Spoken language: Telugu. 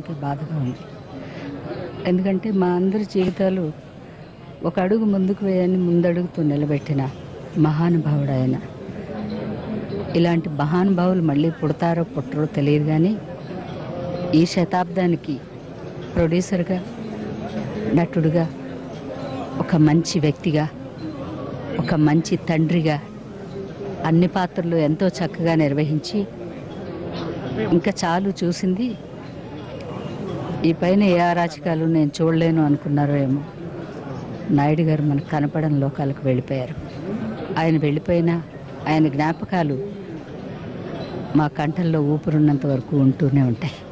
నాకే బాధగా ఉంది ఎందుకంటే మా అందరి జీవితాలు ఒక అడుగు ముందుకు వేయని ముందడుగుతూ నిలబెట్టిన మహానుభావుడు ఆయన ఇలాంటి మహానుభావులు మళ్ళీ పుడతారో పుట్టరో తెలియదు కానీ ఈ శతాబ్దానికి ప్రొడ్యూసర్గా నటుడుగా ఒక మంచి వ్యక్తిగా ఒక మంచి తండ్రిగా అన్ని పాత్రలు ఎంతో చక్కగా నిర్వహించి ఇంకా చాలు చూసింది ఈ పైన ఏ అరాచకాలు నేను చూడలేను అనుకున్నారో ఏమో నాయుడు గారు మనకు కనపడని లోకాలకు వెళ్ళిపోయారు ఆయన వెళ్ళిపోయినా ఆయన జ్ఞాపకాలు మా కంఠంలో ఊపిరున్నంత వరకు ఉంటూనే ఉంటాయి